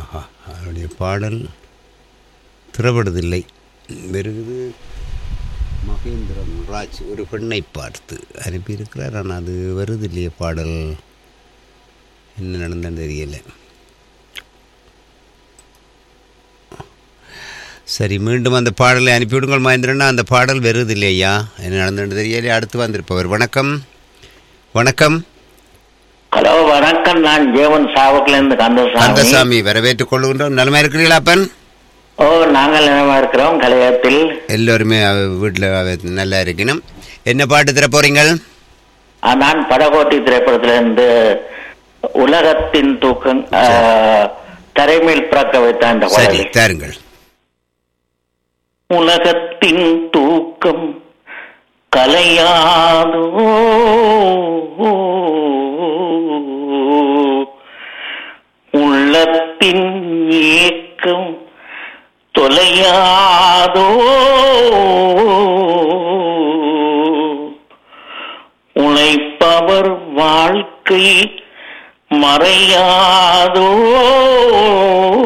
ஆஹா அவருடைய பாடல் திறப்படுதில்லை வருகிறது மகேந்திரன் ராஜ் ஒரு பெண்ணை பார்த்து அனுப்பியிருக்கிறார் ஆனால் அது வருது இல்லையே பாடல் என்ன நடந்ததுன்னு தெரியலை சரி மீண்டும் அந்த பாடலை அனுப்பிவிடுங்கள் மகேந்திரனா அந்த பாடல் வருது இல்லையா என்ன நடந்ததுன்னு தெரியலையே அடுத்து வந்திருப்பவர் வணக்கம் வணக்கம் ஹலோ வணக்கம் நான் ஜீவன் சாவக்குல இருந்து கந்தசாமி கந்தசாமி வரவேற்றுக் கொள்கின்றோம் நலமா இருக்கிறீங்களா அப்பன் ஓ நாங்கள் நினைவா இருக்கிறோம் கலையத்தில் எல்லோருமே வீட்டில் நல்லா இருக்கணும் என்ன பாட்டு தர போறீங்கள் ஆ, நான் படகோட்டி திரைப்படத்துல இருந்து உலகத்தின் தூக்கம் ஆ, தரைமேல் பிறக்க வைத்த அந்த சரி பாடல் தாருங்கள் உலகத்தின் தூக்கம் கலையாதோ உள்ளத்தின் ஏக்கம் தொலையாதோ உழைப்பவர் வாழ்க்கை மறையாதோ